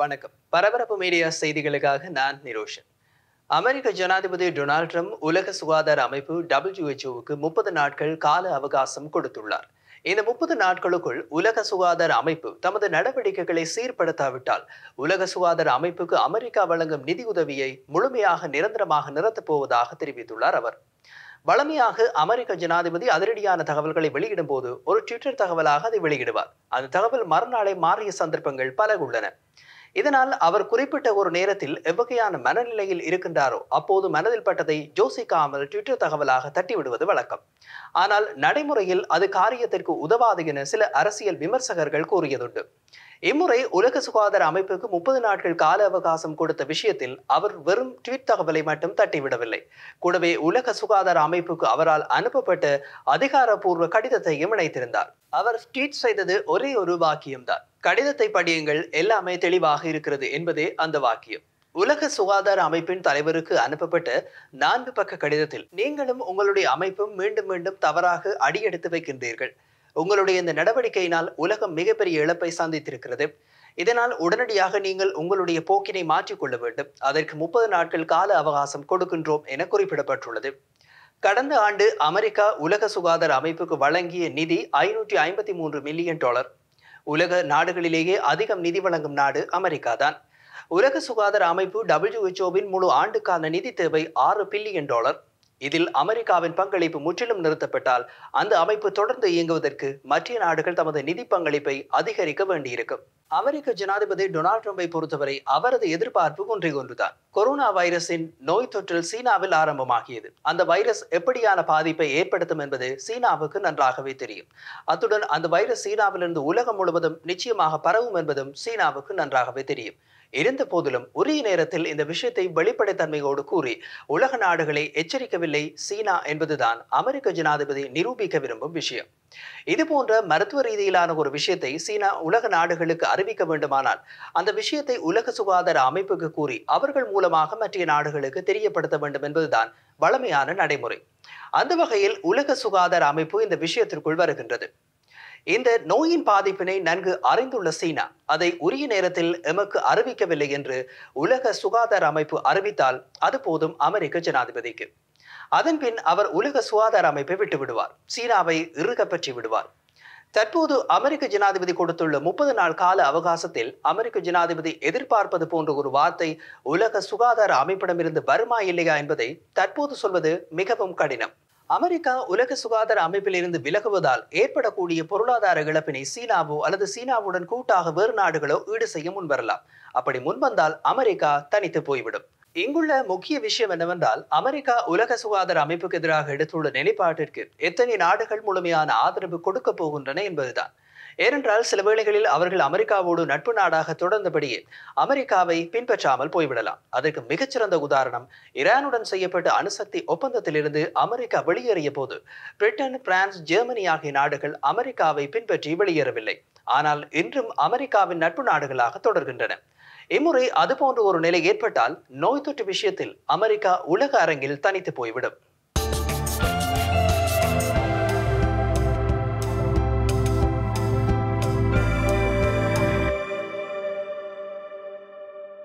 வணக்கம் பரபரப்பு மீடியா செய்திகளுக்காக நான் நிரோஷன் அமெரிக்க ஜனாதிபதி டொனால்ட் ட்ரம்ப் உலக சுகாதார அமைப்பு டபிள்யூஹெச்ஓவுக்கு முப்பது நாட்கள் கால அவகாசம் கொடுத்துள்ளார் இந்த முப்பது நாட்களுக்குள் உலக சுகாதார அமைப்பு தமது நடவடிக்கைகளை சீர்படுத்தாவிட்டால் உலக சுகாதார அமைப்புக்கு அமெரிக்கா வழங்கும் நிதியுதவியை முழுமையாக நிரந்தரமாக நிறுத்தப் போவதாக தெரிவித்துள்ளார் அவர் வழமையாக அமெரிக்க ஜனாதிபதி அதிரடியான தகவல்களை வெளியிடும் போது ஒரு ட்விட்டர் தகவலாக அதை வெளியிடுவார் அந்த தகவல் மறுநாளை மாறிய சந்தர்ப்பங்கள் பல உள்ளன இதனால் அவர் குறிப்பிட்ட ஒரு நேரத்தில் எவ்வகையான மனநிலையில் இருக்கின்றாரோ அப்போது மனதில் பட்டதை யோசிக்காமல் ட்விட்டர் தகவலாக தட்டிவிடுவது வழக்கம் ஆனால் நடைமுறையில் அது காரியத்திற்கு உதவாது என சில அரசியல் விமர்சகர்கள் கூறியதுண்டு இம்முறை உலக சுகாதார அமைப்புக்கு முப்பது நாட்கள் கால அவகாசம் கொடுத்த விஷயத்தில் அவர் வெறும் ட்வீட் தகவலை மட்டும் தட்டிவிடவில்லை கூடவே உலக சுகாதார அமைப்புக்கு அவரால் அனுப்பப்பட்ட அதிகாரப்பூர்வ கடிதத்தையும் இணைத்திருந்தார் அவர் ட்வீட் செய்தது ஒரே ஒரு வாக்கியம்தான் கடிதத்தை படியுங்கள் எல்லாமே தெளிவாக இருக்கிறது என்பதே அந்த வாக்கியம் உலக சுகாதார அமைப்பின் தலைவருக்கு அனுப்பப்பட்ட நான்கு பக்க கடிதத்தில் நீங்களும் உங்களுடைய அமைப்பும் மீண்டும் மீண்டும் தவறாக அடியெடுத்து வைக்கின்றீர்கள் உங்களுடைய இந்த நடவடிக்கையினால் உலகம் மிகப்பெரிய இழப்பை சந்தித்திருக்கிறது இதனால் உடனடியாக நீங்கள் உங்களுடைய போக்கினை மாற்றிக்கொள்ள வேண்டும் அதற்கு முப்பது நாட்கள் கால அவகாசம் கொடுக்கின்றோம் என குறிப்பிடப்பட்டுள்ளது கடந்த ஆண்டு அமெரிக்கா உலக சுகாதார அமைப்புக்கு வழங்கிய நிதி ஐநூற்றி ஐம்பத்தி மூன்று மில்லியன் டாலர் உலக நாடுகளிலேயே அதிகம் நிதி வழங்கும் நாடு அமெரிக்கா தான் உலக சுகாதார அமைப்பு டபிள்யூஹெச்ஓவின் முழு ஆண்டுக்கான நிதி தேவை ஆறு பில்லியன் டாலர் இதில் அமெரிக்காவின் பங்களிப்பு முற்றிலும் நிறுத்தப்பட்டால் அந்த அமைப்பு தொடர்ந்து இயங்குவதற்கு மற்ற நாடுகள் தமது நிதி பங்களிப்பை அதிகரிக்க வேண்டியிருக்கும் அமெரிக்க ஜனாதிபதி டொனால்ட் ட்ரம்பை பொறுத்தவரை அவரது எதிர்பார்ப்பு ஒன்றை ஒன்றுதான் கொரோனா வைரஸின் நோய் தொற்றில் சீனாவில் ஆரம்பமாகியது அந்த வைரஸ் எப்படியான பாதிப்பை ஏற்படுத்தும் என்பது சீனாவுக்கு நன்றாகவே தெரியும் அத்துடன் அந்த வைரஸ் சீனாவிலிருந்து உலகம் முழுவதும் நிச்சயமாக பரவும் என்பதும் சீனாவுக்கு நன்றாகவே தெரியும் இருந்த போதிலும் உரிய நேரத்தில் இந்த விஷயத்தை வெளிப்படைத்தன்மையோடு கூறி உலக நாடுகளை எச்சரிக்கவில்லை சீனா என்பதுதான் அமெரிக்க ஜனாதிபதி நிரூபிக்க விரும்பும் விஷயம் இது போன்ற மருத்துவ ரீதியிலான ஒரு விஷயத்தை சீனா உலக நாடுகளுக்கு அறிவிக்க வேண்டுமானால் அந்த விஷயத்தை உலக சுகாதார அமைப்புக்கு கூறி அவர்கள் மூலமாக மற்ற நாடுகளுக்கு தெரியப்படுத்த வேண்டும் என்பதுதான் வளமையான நடைமுறை அந்த வகையில் உலக சுகாதார அமைப்பு இந்த விஷயத்திற்குள் வருகின்றது இந்த நோயின் பாதிப்பினை நன்கு அறிந்துள்ள சீனா அதை உரிய நேரத்தில் எமக்கு அறிவிக்கவில்லை என்று உலக சுகாதார அமைப்பு அறிவித்தால் அது போதும் அமெரிக்க ஜனாதிபதிக்கு அதன் பின் அவர் உலக சுகாதார அமைப்பை விட்டு விடுவார் சீனாவை இறுக பற்றி விடுவார் தற்போது அமெரிக்க ஜனாதிபதி கொடுத்துள்ள முப்பது நாள் கால அவகாசத்தில் அமெரிக்க ஜனாதிபதி எதிர்பார்ப்பது போன்ற ஒரு வார்த்தை உலக சுகாதார அமைப்பிடமிருந்து வருமா இல்லையா என்பதை தற்போது சொல்வது மிகவும் கடினம் அமெரிக்கா உலக சுகாதார அமைப்பில் இருந்து விலகுவதால் ஏற்படக்கூடிய பொருளாதார இழப்பினை சீனாவோ அல்லது சீனாவுடன் கூட்டாக வேறு நாடுகளோ ஈடு செய்ய முன்வரலாம் அப்படி முன்வந்தால் அமெரிக்கா தனித்து போய்விடும் இங்குள்ள முக்கிய விஷயம் என்னவென்றால் அமெரிக்கா உலக சுகாதார அமைப்புக்கு எதிராக எடுத்துள்ள நிலைப்பாட்டிற்கு எத்தனை நாடுகள் முழுமையான ஆதரவு கொடுக்க போகின்றன என்பதுதான் ஏனென்றால் சில வேளைகளில் அவர்கள் அமெரிக்காவோடு நட்பு நாடாக தொடர்ந்தபடியே அமெரிக்காவை பின்பற்றாமல் போய்விடலாம் அதற்கு மிகச்சிறந்த உதாரணம் ஈரானுடன் செய்யப்பட்ட அணுசக்தி ஒப்பந்தத்திலிருந்து அமெரிக்கா வெளியேறிய போது பிரிட்டன் பிரான்ஸ் ஜெர்மனி ஆகிய நாடுகள் அமெரிக்காவை பின்பற்றி வெளியேறவில்லை ஆனால் இன்றும் அமெரிக்காவின் நட்பு நாடுகளாக தொடர்கின்றன இம்முறை அதுபோன்ற ஒரு நிலை ஏற்பட்டால் நோய் தொற்று விஷயத்தில் அமெரிக்கா உலக அரங்கில் தனித்து போய்விடும்